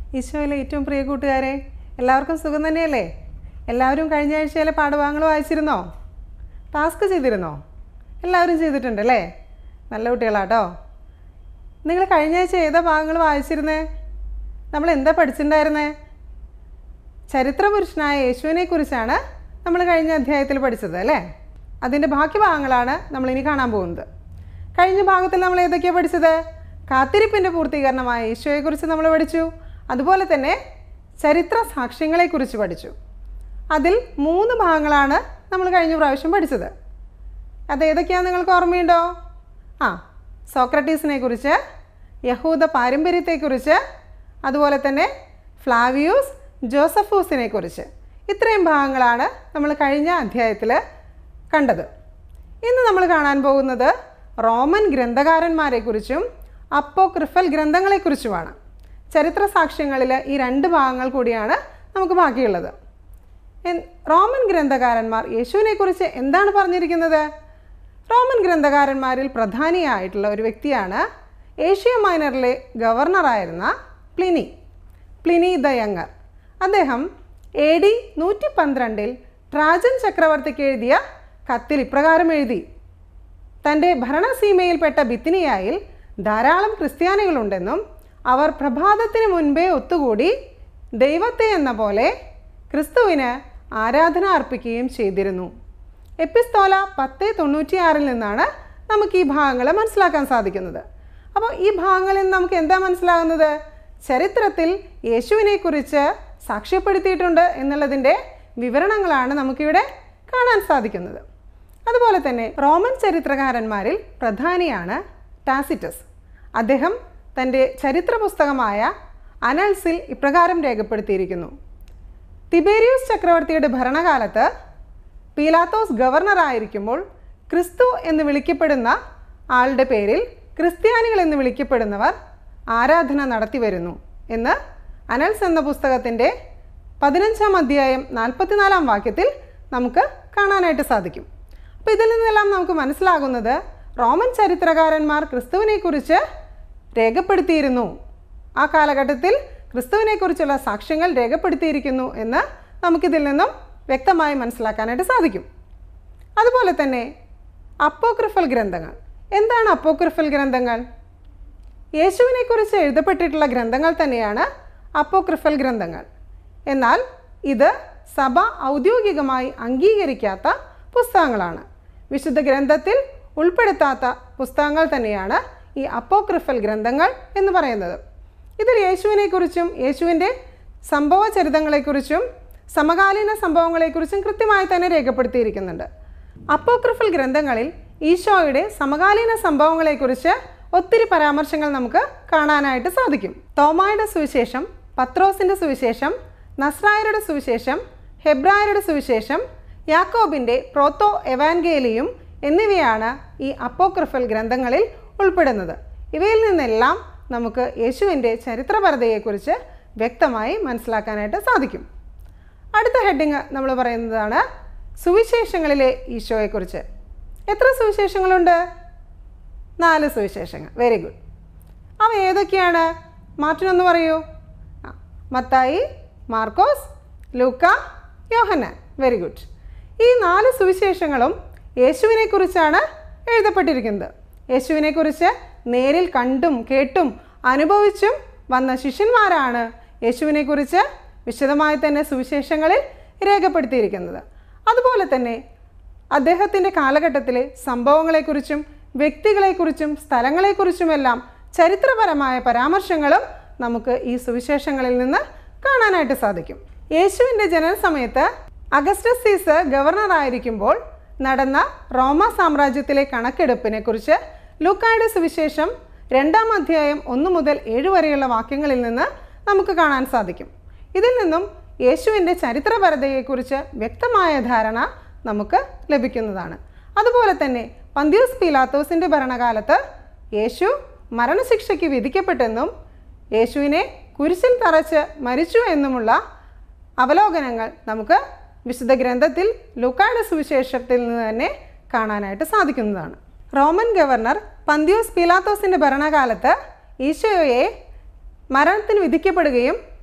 ഈശോയിലെ ഏറ്റവും പ്രിയ കൂട്ടുകാരെ എല്ലാവർക്കും സുഖം തന്നെയല്ലേ എല്ലാവരും കഴിഞ്ഞ ആഴ്ചയിലെ പാഠഭാഗങ്ങൾ വായിച്ചിരുന്നോ ടാസ്ക് ചെയ്തിരുന്നോ എല്ലാവരും ചെയ്തിട്ടുണ്ട് അല്ലേ നല്ല കുട്ടികളാട്ടോ നിങ്ങൾ കഴിഞ്ഞ ആഴ്ച ഏതാ ഭാഗങ്ങൾ വായിച്ചിരുന്നേ നമ്മൾ എന്താ പഠിച്ചിട്ടുണ്ടായിരുന്നേ ചരിത്രപുരുഷനായ യേശുവിനെ കുറിച്ചാണ് നമ്മൾ കഴിഞ്ഞ അധ്യായത്തിൽ പഠിച്ചത് അല്ലേ അതിൻ്റെ ബാക്കി ഭാഗങ്ങളാണ് നമ്മളിനി കാണാൻ പോകുന്നത് കഴിഞ്ഞ ഭാഗത്തിൽ നമ്മൾ ഏതൊക്കെയാണ് പഠിച്ചത് കാത്തിരിപ്പിൻ്റെ പൂർത്തീകരണമായ യേശുവെക്കുറിച്ച് നമ്മൾ പഠിച്ചു അതുപോലെ തന്നെ ചരിത്ര സാക്ഷ്യങ്ങളെക്കുറിച്ച് പഠിച്ചു അതിൽ മൂന്ന് ഭാഗങ്ങളാണ് നമ്മൾ കഴിഞ്ഞ പ്രാവശ്യം പഠിച്ചത് അത് ഏതൊക്കെയാണെന്ന് നിങ്ങൾക്ക് ഓർമ്മയുണ്ടോ ആ സോക്രട്ടീസിനെ കുറിച്ച് യഹൂദ പാരമ്പര്യത്തെക്കുറിച്ച് അതുപോലെ തന്നെ ഫ്ലാവിയൂസ് ജോസഫൂസിനെ കുറിച്ച് ഇത്രയും ഭാഗങ്ങളാണ് നമ്മൾ കഴിഞ്ഞ അധ്യായത്തിൽ കണ്ടത് ഇന്ന് നമ്മൾ കാണാൻ പോകുന്നത് റോമൻ ഗ്രന്ഥകാരന്മാരെക്കുറിച്ചും അപ്പോക്രിഫൽ ഗ്രന്ഥങ്ങളെക്കുറിച്ചുമാണ് ചരിത്ര സാക്ഷ്യങ്ങളിൽ ഈ രണ്ട് ഭാഗങ്ങൾ കൂടിയാണ് നമുക്ക് ബാക്കിയുള്ളത് എൻ- റോമൻ ഗ്രന്ഥകാരന്മാർ യേശുവിനെക്കുറിച്ച് എന്താണ് പറഞ്ഞിരിക്കുന്നത് റോമൻ ഗ്രന്ഥകാരന്മാരിൽ പ്രധാനിയായിട്ടുള്ള ഒരു വ്യക്തിയാണ് ഏഷ്യ മൈനറിലെ ഗവർണറായിരുന്ന പ്ലിനി പ്ലിനി ദ യങ്ങർ അദ്ദേഹം എ ഡി നൂറ്റി പന്ത്രണ്ടിൽ ട്രാജൻ ചക്രവർത്തിക്ക് എഴുതിയ കത്തിൽ ഇപ്രകാരം എഴുതി തൻ്റെ ഭരണസീമയിൽപ്പെട്ട ബിത്തിനിയായിൽ ധാരാളം ക്രിസ്ത്യാനികളുണ്ടെന്നും അവർ പ്രഭാതത്തിന് മുൻപേ ഒത്തുകൂടി ദൈവത്തെ എന്ന പോലെ ക്രിസ്തുവിന് ആരാധന അർപ്പിക്കുകയും ചെയ്തിരുന്നു എപ്പിസ്തോല പത്ത് തൊണ്ണൂറ്റിയാറിൽ നിന്നാണ് നമുക്ക് ഈ ഭാഗങ്ങൾ മനസ്സിലാക്കാൻ സാധിക്കുന്നത് അപ്പോൾ ഈ ഭാഗങ്ങളിൽ നിന്ന് നമുക്ക് എന്താ മനസ്സിലാകുന്നത് ചരിത്രത്തിൽ യേശുവിനെക്കുറിച്ച് സാക്ഷ്യപ്പെടുത്തിയിട്ടുണ്ട് എന്നുള്ളതിൻ്റെ വിവരണങ്ങളാണ് നമുക്കിവിടെ കാണാൻ സാധിക്കുന്നത് അതുപോലെ തന്നെ റോമൻ ചരിത്രകാരന്മാരിൽ പ്രധാനിയാണ് ടാസിറ്റസ് അദ്ദേഹം തൻ്റെ ചരിത്ര പുസ്തകമായ അനൽസിൽ ഇപ്രകാരം രേഖപ്പെടുത്തിയിരിക്കുന്നു തിബേരിയസ് ചക്രവർത്തിയുടെ ഭരണകാലത്ത് പീലാത്തോസ് ഗവർണറായിരിക്കുമ്പോൾ ക്രിസ്തു എന്ന് വിളിക്കപ്പെടുന്ന ആളുടെ പേരിൽ ക്രിസ്ത്യാനികൾ എന്ന് വിളിക്കപ്പെടുന്നവർ ആരാധന നടത്തി വരുന്നു എന്ന് അനൽസ് എന്ന പുസ്തകത്തിൻ്റെ പതിനഞ്ചാം അധ്യായം നാൽപ്പത്തിനാലാം വാക്യത്തിൽ നമുക്ക് കാണാനായിട്ട് സാധിക്കും അപ്പോൾ ഇതിൽ നിന്നെല്ലാം നമുക്ക് മനസ്സിലാകുന്നത് റോമൻ ചരിത്രകാരന്മാർ ക്രിസ്തുവിനെക്കുറിച്ച് രേഖപ്പെടുത്തിയിരുന്നു ആ കാലഘട്ടത്തിൽ ക്രിസ്തുവിനെക്കുറിച്ചുള്ള സാക്ഷ്യങ്ങൾ രേഖപ്പെടുത്തിയിരിക്കുന്നു എന്ന് നമുക്കിതിൽ നിന്നും വ്യക്തമായി മനസ്സിലാക്കാനായിട്ട് സാധിക്കും അതുപോലെ തന്നെ അപ്പോക്രിഫൽ ഗ്രന്ഥങ്ങൾ എന്താണ് അപ്പോക്രിഫൽ ഗ്രന്ഥങ്ങൾ യേശുവിനെക്കുറിച്ച് എഴുതപ്പെട്ടിട്ടുള്ള ഗ്രന്ഥങ്ങൾ തന്നെയാണ് അപ്പോക്രിഫൽ ഗ്രന്ഥങ്ങൾ എന്നാൽ ഇത് സഭ ഔദ്യോഗികമായി അംഗീകരിക്കാത്ത പുസ്തകങ്ങളാണ് വിശുദ്ധ ഗ്രന്ഥത്തിൽ ഉൾപ്പെടുത്താത്ത പുസ്തകങ്ങൾ തന്നെയാണ് ഈ അപ്പോക്രിഫൽ ഗ്രന്ഥങ്ങൾ എന്ന് പറയുന്നത് ഇതിൽ യേശുവിനെക്കുറിച്ചും യേശുവിൻ്റെ സംഭവ ചരിതങ്ങളെക്കുറിച്ചും സമകാലീന സംഭവങ്ങളെക്കുറിച്ചും കൃത്യമായി തന്നെ രേഖപ്പെടുത്തിയിരിക്കുന്നുണ്ട് അപ്പോക്രിഫൽ ഗ്രന്ഥങ്ങളിൽ ഈശോയുടെ സമകാലീന സംഭവങ്ങളെക്കുറിച്ച് ഒത്തിരി പരാമർശങ്ങൾ നമുക്ക് കാണാനായിട്ട് സാധിക്കും തോമായുടെ സുവിശേഷം പത്രോസിൻ്റെ സുവിശേഷം നസ്രായരുടെ സുവിശേഷം ഹെബ്രായരുടെ സുവിശേഷം യാക്കോബിൻ്റെ പ്രോത്തോ എവാൻഗേലിയും എന്നിവയാണ് ഈ അപ്പോക്രിഫൽ ഗ്രന്ഥങ്ങളിൽ ഉൾപ്പെടുന്നത് ഇവയിൽ നിന്നെല്ലാം നമുക്ക് യേശുവിൻ്റെ ചരിത്രപരതയെക്കുറിച്ച് വ്യക്തമായി മനസ്സിലാക്കാനായിട്ട് സാധിക്കും അടുത്ത ഹെഡിങ് നമ്മൾ പറയുന്നതാണ് സുവിശേഷങ്ങളിലെ ഈശോയെക്കുറിച്ച് എത്ര സുവിശേഷങ്ങളുണ്ട് നാല് സുവിശേഷങ്ങൾ വെരി ഗുഡ് അവ ഏതൊക്കെയാണ് മാർട്ടിനൊന്ന് പറയൂ ആ, മത്തായി മാർക്കോസ് ലൂക്ക യോഹന്നാൻ വെരി ഗുഡ് ഈ നാല് സുവിശേഷങ്ങളും യേശുവിനെക്കുറിച്ചാണ് എഴുതപ്പെട്ടിരിക്കുന്നത് യേശുവിനെക്കുറിച്ച് നേരിൽ കണ്ടും കേട്ടും അനുഭവിച്ചും വന്ന ശിഷ്യന്മാരാണ് യേശുവിനെക്കുറിച്ച് വിശദമായി തന്നെ സുവിശേഷങ്ങളിൽ രേഖപ്പെടുത്തിയിരിക്കുന്നത് അതുപോലെ തന്നെ അദ്ദേഹത്തിൻ്റെ കാലഘട്ടത്തിലെ സംഭവങ്ങളെക്കുറിച്ചും വ്യക്തികളെക്കുറിച്ചും സ്ഥലങ്ങളെക്കുറിച്ചുമെല്ലാം ചരിത്രപരമായ പരാമർശങ്ങളും നമുക്ക് ഈ സുവിശേഷങ്ങളിൽ നിന്ന് കാണാനായിട്ട് സാധിക്കും യേശുവിൻ്റെ ജനന സമയത്ത് അഗസ്റ്റസ് സീസർ ഗവർണറായിരിക്കുമ്പോൾ നടന്ന റോമ സാമ്രാജ്യത്തിലെ കണക്കെടുപ്പിനെ കുറിച്ച് ലൂക്കായുടെ സുവിശേഷം രണ്ടാം അധ്യായം ഒന്ന് മുതൽ ഏഴ് വരെയുള്ള വാക്യങ്ങളിൽ നിന്ന് നമുക്ക് കാണാൻ സാധിക്കും ഇതിൽ നിന്നും യേശുവിൻ്റെ ചരിത്രപരതയെക്കുറിച്ച് വ്യക്തമായ ധാരണ നമുക്ക് ലഭിക്കുന്നതാണ് അതുപോലെ തന്നെ പന്തിയോസ് പീലാത്തോസിൻ്റെ ഭരണകാലത്ത് യേശു മരണശിക്ഷയ്ക്ക് വിധിക്കപ്പെട്ടെന്നും യേശുവിനെ കുരിശിൽ തറച്ച് മരിച്ചു എന്നുമുള്ള അവലോകനങ്ങൾ നമുക്ക് വിശുദ്ധ ഗ്രന്ഥത്തിൽ ലൂക്കായുടെ സുവിശേഷത്തിൽ നിന്ന് തന്നെ കാണാനായിട്ട് സാധിക്കുന്നതാണ് റോമൻ ഗവർണർ പന്തിയോസ് പീലാത്തോസിൻ്റെ ഭരണകാലത്ത് ഈശോയെ മരണത്തിന് വിധിക്കപ്പെടുകയും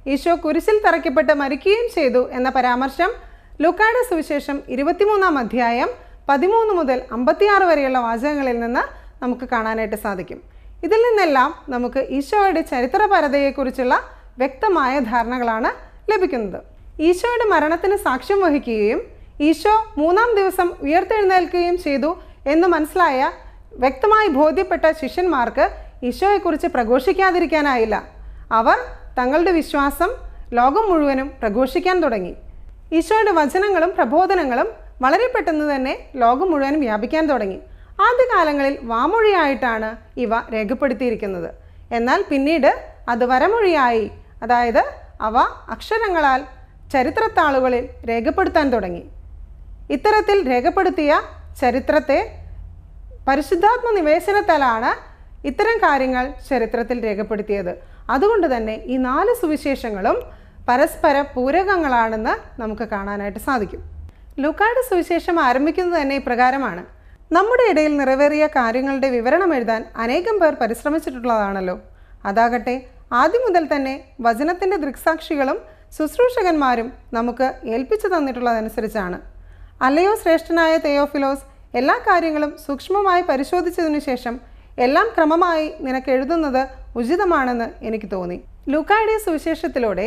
ഈശോ കുരിശിൽ തറയ്ക്കപ്പെട്ട് മരിക്കുകയും ചെയ്തു എന്ന പരാമർശം ലൂക്കായുടെ സുവിശേഷം ഇരുപത്തിമൂന്നാം അധ്യായം പതിമൂന്ന് മുതൽ അമ്പത്തിയാറ് വരെയുള്ള വാചകങ്ങളിൽ നിന്ന് നമുക്ക് കാണാനായിട്ട് സാധിക്കും ഇതിൽ നിന്നെല്ലാം നമുക്ക് ഈശോയുടെ ചരിത്രപരതയെക്കുറിച്ചുള്ള വ്യക്തമായ ധാരണകളാണ് ലഭിക്കുന്നത് ഈശോയുടെ മരണത്തിന് സാക്ഷ്യം വഹിക്കുകയും ഈശോ മൂന്നാം ദിവസം ഉയർത്തെഴുന്നേൽക്കുകയും ചെയ്തു എന്ന് മനസ്സിലായ വ്യക്തമായി ബോധ്യപ്പെട്ട ശിഷ്യന്മാർക്ക് ഈശോയെക്കുറിച്ച് പ്രഘോഷിക്കാതിരിക്കാനായില്ല അവർ തങ്ങളുടെ വിശ്വാസം ലോകം മുഴുവനും പ്രഘോഷിക്കാൻ തുടങ്ങി ഈശോയുടെ വചനങ്ങളും പ്രബോധനങ്ങളും വളരെ പെട്ടെന്ന് തന്നെ ലോകം മുഴുവനും വ്യാപിക്കാൻ തുടങ്ങി ആദ്യകാലങ്ങളിൽ വാമൊഴിയായിട്ടാണ് ഇവ രേഖപ്പെടുത്തിയിരിക്കുന്നത് എന്നാൽ പിന്നീട് അത് വരമൊഴിയായി അതായത് അവ അക്ഷരങ്ങളാൽ ചരിത്രത്താളുകളിൽ രേഖപ്പെടുത്താൻ തുടങ്ങി ഇത്തരത്തിൽ രേഖപ്പെടുത്തിയ ചരിത്രത്തെ പരിശുദ്ധാത്മ നിവേശനത്താലാണ് ഇത്തരം കാര്യങ്ങൾ ചരിത്രത്തിൽ രേഖപ്പെടുത്തിയത് അതുകൊണ്ട് തന്നെ ഈ നാല് സുവിശേഷങ്ങളും പരസ്പര പൂരകങ്ങളാണെന്ന് നമുക്ക് കാണാനായിട്ട് സാധിക്കും ലൂക്കായുടെ സുവിശേഷം ആരംഭിക്കുന്നത് തന്നെ ഇപ്രകാരമാണ് നമ്മുടെ ഇടയിൽ നിറവേറിയ കാര്യങ്ങളുടെ വിവരണം എഴുതാൻ അനേകം പേർ പരിശ്രമിച്ചിട്ടുള്ളതാണല്ലോ അതാകട്ടെ ആദ്യം മുതൽ തന്നെ വചനത്തിൻ്റെ ദൃക്സാക്ഷികളും ശുശ്രൂഷകന്മാരും നമുക്ക് ഏൽപ്പിച്ചു തന്നിട്ടുള്ളതനുസരിച്ചാണ് അല്ലയോ ശ്രേഷ്ഠനായ തെയോഫിലോസ് എല്ലാ കാര്യങ്ങളും സൂക്ഷ്മമായി പരിശോധിച്ചതിനു ശേഷം എല്ലാം ക്രമമായി നിനക്ക് എഴുതുന്നത് ഉചിതമാണെന്ന് എനിക്ക് തോന്നി ലൂക്കായുടെ സുവിശേഷത്തിലൂടെ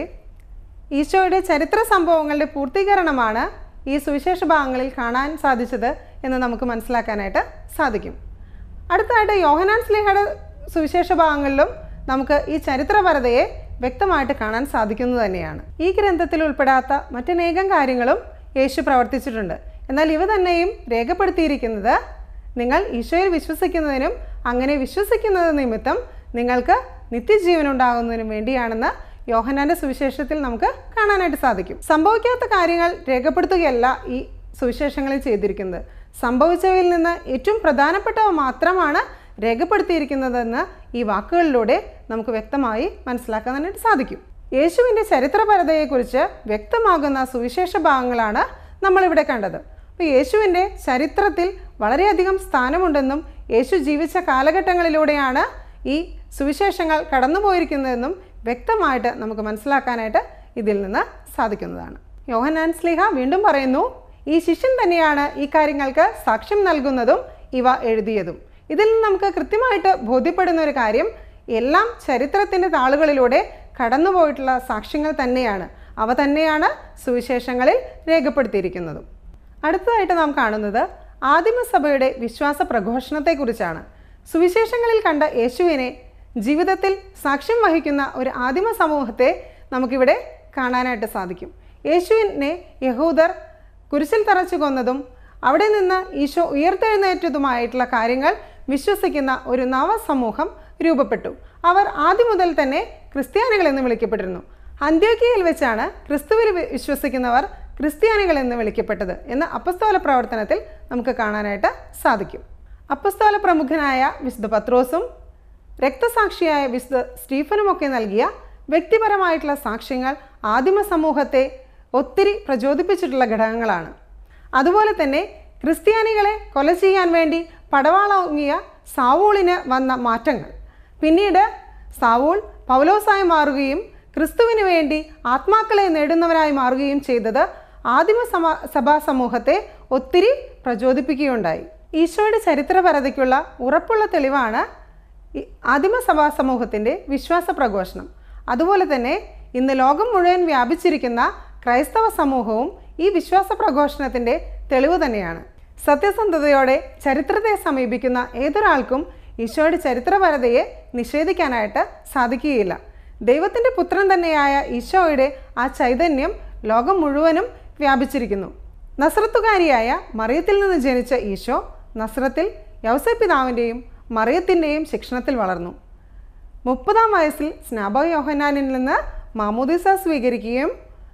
ഈശോയുടെ ചരിത്ര സംഭവങ്ങളുടെ പൂർത്തീകരണമാണ് ഈ സുവിശേഷ ഭാഗങ്ങളിൽ കാണാൻ സാധിച്ചത് എന്ന് നമുക്ക് മനസ്സിലാക്കാനായിട്ട് സാധിക്കും അടുത്തതായിട്ട് യോഹനാൻ സ്ലിഹയുടെ സുവിശേഷ ഭാഗങ്ങളിലും നമുക്ക് ഈ ചരിത്രപരതയെ വ്യക്തമായിട്ട് കാണാൻ സാധിക്കുന്നത് തന്നെയാണ് ഈ ഗ്രന്ഥത്തിൽ ഉൾപ്പെടാത്ത മറ്റനേകം കാര്യങ്ങളും യേശു പ്രവർത്തിച്ചിട്ടുണ്ട് എന്നാൽ ഇവ തന്നെയും രേഖപ്പെടുത്തിയിരിക്കുന്നത് നിങ്ങൾ ഈശോയിൽ വിശ്വസിക്കുന്നതിനും അങ്ങനെ വിശ്വസിക്കുന്നത് നിമിത്തം നിങ്ങൾക്ക് നിത്യജീവൻ ഉണ്ടാകുന്നതിനും വേണ്ടിയാണെന്ന് യോഹനാന്റെ സുവിശേഷത്തിൽ നമുക്ക് കാണാനായിട്ട് സാധിക്കും സംഭവിക്കാത്ത കാര്യങ്ങൾ രേഖപ്പെടുത്തുകയല്ല ഈ സുവിശേഷങ്ങളിൽ ചെയ്തിരിക്കുന്നത് സംഭവിച്ചവയിൽ നിന്ന് ഏറ്റവും പ്രധാനപ്പെട്ടവ മാത്രമാണ് രേഖപ്പെടുത്തിയിരിക്കുന്നതെന്ന് ഈ വാക്കുകളിലൂടെ നമുക്ക് വ്യക്തമായി മനസ്സിലാക്കാനായിട്ട് സാധിക്കും യേശുവിൻ്റെ ചരിത്രപരതയെക്കുറിച്ച് വ്യക്തമാകുന്ന സുവിശേഷ ഭാഗങ്ങളാണ് നമ്മളിവിടെ കണ്ടത് അപ്പോൾ യേശുവിൻ്റെ ചരിത്രത്തിൽ വളരെയധികം സ്ഥാനമുണ്ടെന്നും യേശു ജീവിച്ച കാലഘട്ടങ്ങളിലൂടെയാണ് ഈ സുവിശേഷങ്ങൾ കടന്നുപോയിരിക്കുന്നതെന്നും വ്യക്തമായിട്ട് നമുക്ക് മനസ്സിലാക്കാനായിട്ട് ഇതിൽ നിന്ന് സാധിക്കുന്നതാണ് യോഹനാൻ സ്ലിഹ വീണ്ടും പറയുന്നു ഈ ശിഷ്യൻ തന്നെയാണ് ഈ കാര്യങ്ങൾക്ക് സാക്ഷ്യം നൽകുന്നതും ഇവ എഴുതിയതും ഇതിൽ നിന്ന് നമുക്ക് കൃത്യമായിട്ട് ബോധ്യപ്പെടുന്ന ഒരു കാര്യം എല്ലാം ചരിത്രത്തിൻ്റെ താളുകളിലൂടെ കടന്നുപോയിട്ടുള്ള സാക്ഷ്യങ്ങൾ തന്നെയാണ് അവ തന്നെയാണ് സുവിശേഷങ്ങളിൽ രേഖപ്പെടുത്തിയിരിക്കുന്നതും അടുത്തതായിട്ട് നാം കാണുന്നത് ആദിമസഭയുടെ വിശ്വാസ പ്രഘോഷണത്തെക്കുറിച്ചാണ് സുവിശേഷങ്ങളിൽ കണ്ട യേശുവിനെ ജീവിതത്തിൽ സാക്ഷ്യം വഹിക്കുന്ന ഒരു ആദിമ സമൂഹത്തെ നമുക്കിവിടെ കാണാനായിട്ട് സാധിക്കും യേശുവിനെ യഹൂദർ കുരിശിൽ തറച്ചു കൊന്നതും അവിടെ നിന്ന് ഈശോ ഉയർത്തെഴുന്നേറ്റതുമായിട്ടുള്ള കാര്യങ്ങൾ വിശ്വസിക്കുന്ന ഒരു നവസമൂഹം രൂപപ്പെട്ടു അവർ ആദ്യം മുതൽ തന്നെ ക്രിസ്ത്യാനികൾ എന്ന് വിളിക്കപ്പെട്ടിരുന്നു അന്ത്യോക്കിയയിൽ വെച്ചാണ് ക്രിസ്തുവിൽ വി- വിശ്വസിക്കുന്നവർ ക്രിസ്ത്യാനികൾ എന്ന് വിളിക്കപ്പെട്ടത് എന്ന് അപ്പസ്തോല പ്രവർത്തനത്തിൽ നമുക്ക് കാണാനായിട്ട് സാധിക്കും അപ്പസ്തോല പ്രമുഖനായ വിശുദ്ധ പത്രോസും രക്തസാക്ഷിയായ വിശുദ്ധ സ്റ്റീഫനുമൊക്കെ നൽകിയ വ്യക്തിപരമായിട്ടുള്ള സാക്ഷ്യങ്ങൾ ആദിമ സമൂഹത്തെ ഒത്തിരി പ്രചോദിപ്പിച്ചിട്ടുള്ള ഘടകങ്ങളാണ് അതുപോലെ തന്നെ ക്രിസ്ത്യാനികളെ കൊല ചെയ്യാൻ വേണ്ടി പടവാളങ്ങിയ സാവൂളിന് വന്ന മാറ്റങ്ങൾ പിന്നീട് സാവൂൾ പൗലോസായി മാറുകയും ക്രിസ്തുവിന് വേണ്ടി ആത്മാക്കളെ നേടുന്നവരായി മാറുകയും ചെയ്തത് ആദിമ സമ സഭാ സമൂഹത്തെ ഒത്തിരി പ്രചോദിപ്പിക്കുകയുണ്ടായി ഈശോയുടെ ചരിത്രപരതയ്ക്കുള്ള ഉറപ്പുള്ള തെളിവാണ് ഈ ആദിമസഭാ സമൂഹത്തിൻ്റെ വിശ്വാസ പ്രഘോഷണം അതുപോലെ തന്നെ ഇന്ന് ലോകം മുഴുവൻ വ്യാപിച്ചിരിക്കുന്ന ക്രൈസ്തവ സമൂഹവും ഈ വിശ്വാസ പ്രഘോഷണത്തിൻ്റെ തെളിവ് തന്നെയാണ് സത്യസന്ധതയോടെ ചരിത്രത്തെ സമീപിക്കുന്ന ഏതൊരാൾക്കും ഈശോയുടെ ചരിത്രപരതയെ നിഷേധിക്കാനായിട്ട് സാധിക്കുകയില്ല ദൈവത്തിൻ്റെ പുത്രൻ തന്നെയായ ഈശോയുടെ ആ ചൈതന്യം ലോകം മുഴുവനും വ്യാപിച്ചിരിക്കുന്നു നസ്രത്തുകാരിയായ മറിയത്തിൽ നിന്ന് ജനിച്ച ഈശോ നസ്രത്തിൽ യൗസപിതാവിൻ്റെയും മറിയത്തിൻ്റെയും ശിക്ഷണത്തിൽ വളർന്നു മുപ്പതാം വയസ്സിൽ സ്നാപക യോഹനാനിൽ നിന്ന് മാമോദിസ സ്വീകരിക്കുകയും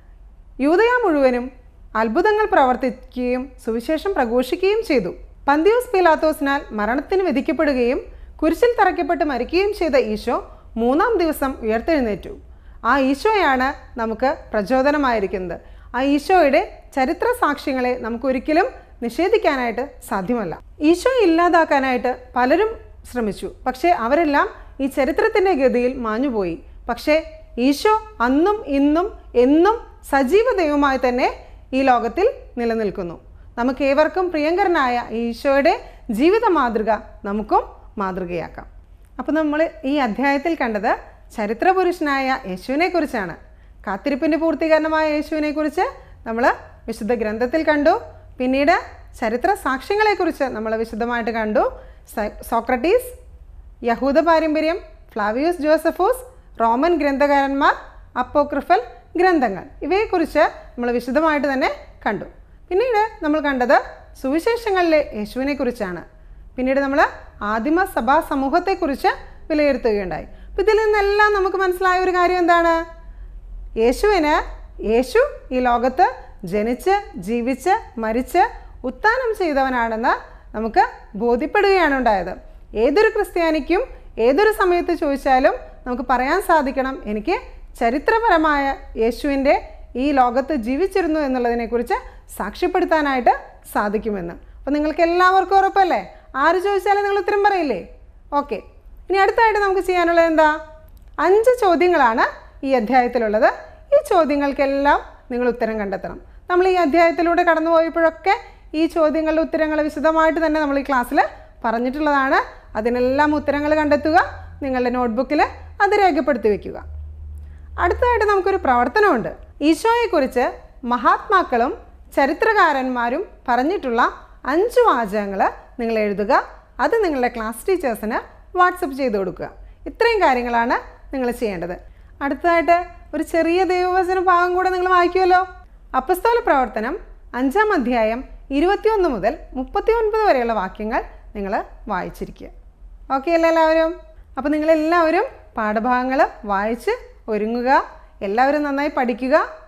യൂതയ മുഴുവനും അത്ഭുതങ്ങൾ പ്രവർത്തിക്കുകയും സുവിശേഷം പ്രഘോഷിക്കുകയും ചെയ്തു പന്തിയോസ് പീലാത്തോസിനാൽ മരണത്തിന് വിധിക്കപ്പെടുകയും കുരിശിൽ തറയ്ക്കപ്പെട്ട് മരിക്കുകയും ചെയ്ത ഈശോ മൂന്നാം ദിവസം ഉയർത്തെഴുന്നേറ്റു ആ ഈശോയാണ് നമുക്ക് പ്രചോദനമായിരിക്കുന്നത് ആ ഈശോയുടെ ചരിത്ര സാക്ഷ്യങ്ങളെ നമുക്കൊരിക്കലും നിഷേധിക്കാനായിട്ട് സാധ്യമല്ല ഈശോ ഇല്ലാതാക്കാനായിട്ട് പലരും ശ്രമിച്ചു പക്ഷേ അവരെല്ലാം ഈ ചരിത്രത്തിൻ്റെ ഗതിയിൽ മാഞ്ഞുപോയി പക്ഷേ ഈശോ അന്നും ഇന്നും എന്നും സജീവ ദൈവമായി തന്നെ ഈ ലോകത്തിൽ നിലനിൽക്കുന്നു നമുക്ക് ഏവർക്കും പ്രിയങ്കരനായ ഈശോയുടെ ജീവിത മാതൃക നമുക്കും മാതൃകയാക്കാം അപ്പോൾ നമ്മൾ ഈ അധ്യായത്തിൽ കണ്ടത് ചരിത്രപുരുഷനായ യേശുവിനെ കുറിച്ചാണ് കാത്തിരിപ്പിൻ്റെ പൂർത്തീകരണമായ യേശുവിനെ കുറിച്ച് നമ്മൾ വിശുദ്ധ ഗ്രന്ഥത്തിൽ കണ്ടു പിന്നീട് ചരിത്ര സാക്ഷ്യങ്ങളെക്കുറിച്ച് നമ്മൾ വിശദമായിട്ട് കണ്ടു സ- സോക്രട്ടീസ് യഹൂദ പാരമ്പര്യം ഫ്ലാവിയൂസ് ജോസഫൂസ് റോമൻ ഗ്രന്ഥകാരന്മാർ അപ്പോക്രിഫൽ ഗ്രന്ഥങ്ങൾ ഇവയെക്കുറിച്ച് നമ്മൾ വിശദമായിട്ട് തന്നെ കണ്ടു പിന്നീട് നമ്മൾ കണ്ടത് സുവിശേഷങ്ങളിലെ യേശുവിനെ കുറിച്ചാണ് പിന്നീട് നമ്മൾ ആദിമ സഭാ സമൂഹത്തെക്കുറിച്ച് വിലയിരുത്തുകയുണ്ടായി അപ്പോൾ ഇതിൽ നിന്നെല്ലാം നമുക്ക് മനസ്സിലായ ഒരു കാര്യം എന്താണ് യേശുവിന് യേശു ഈ ലോകത്ത് ജനിച്ച് ജീവിച്ച് മരിച്ച് ഉത്ഥാനം ചെയ്തവനാണെന്ന് നമുക്ക് ബോധ്യപ്പെടുകയാണ് ഉണ്ടായത് ഏതൊരു ക്രിസ്ത്യാനിക്കും ഏതൊരു സമയത്ത് ചോദിച്ചാലും നമുക്ക് പറയാൻ സാധിക്കണം എനിക്ക് ചരിത്രപരമായ യേശുവിൻ്റെ ഈ ലോകത്ത് ജീവിച്ചിരുന്നു എന്നുള്ളതിനെക്കുറിച്ച് സാക്ഷ്യപ്പെടുത്താനായിട്ട് സാധിക്കുമെന്ന് അപ്പോൾ നിങ്ങൾക്ക് എല്ലാവർക്കും ഉറപ്പല്ലേ ആര് ചോദിച്ചാലും നിങ്ങൾ ഉത്തരം പറയില്ലേ ഓക്കെ ഇനി അടുത്തായിട്ട് നമുക്ക് ചെയ്യാനുള്ളത് എന്താ അഞ്ച് ചോദ്യങ്ങളാണ് ഈ അധ്യായത്തിലുള്ളത് ഈ ചോദ്യങ്ങൾക്കെല്ലാം നിങ്ങൾ ഉത്തരം കണ്ടെത്തണം നമ്മൾ ഈ അധ്യായത്തിലൂടെ കടന്നു പോയപ്പോഴൊക്കെ ഈ ചോദ്യങ്ങളുടെ ഉത്തരങ്ങൾ വിശദമായിട്ട് തന്നെ നമ്മൾ ഈ ക്ലാസ്സിൽ പറഞ്ഞിട്ടുള്ളതാണ് അതിനെല്ലാം ഉത്തരങ്ങൾ കണ്ടെത്തുക നിങ്ങളുടെ നോട്ട്ബുക്കിൽ അത് രേഖപ്പെടുത്തി വെക്കുക അടുത്തതായിട്ട് നമുക്കൊരു പ്രവർത്തനമുണ്ട് ഈശോയെക്കുറിച്ച് മഹാത്മാക്കളും ചരിത്രകാരന്മാരും പറഞ്ഞിട്ടുള്ള അഞ്ച് വാചകങ്ങൾ നിങ്ങൾ എഴുതുക അത് നിങ്ങളുടെ ക്ലാസ് ടീച്ചേഴ്സിന് വാട്സപ്പ് ചെയ്ത് കൊടുക്കുക ഇത്രയും കാര്യങ്ങളാണ് നിങ്ങൾ ചെയ്യേണ്ടത് അടുത്തതായിട്ട് ഒരു ചെറിയ ദൈവവചന ഭാഗം കൂടെ നിങ്ങൾ വായിക്കുമല്ലോ അപ്പസ്തോല പ്രവർത്തനം അഞ്ചാം അധ്യായം ഇരുപത്തിയൊന്ന് മുതൽ മുപ്പത്തി ഒൻപത് വരെയുള്ള വാക്യങ്ങൾ നിങ്ങൾ വായിച്ചിരിക്കുക ഓക്കെ അല്ലേ എല്ലാവരും അപ്പോൾ നിങ്ങളെല്ലാവരും പാഠഭാഗങ്ങൾ വായിച്ച് ഒരുങ്ങുക എല്ലാവരും നന്നായി പഠിക്കുക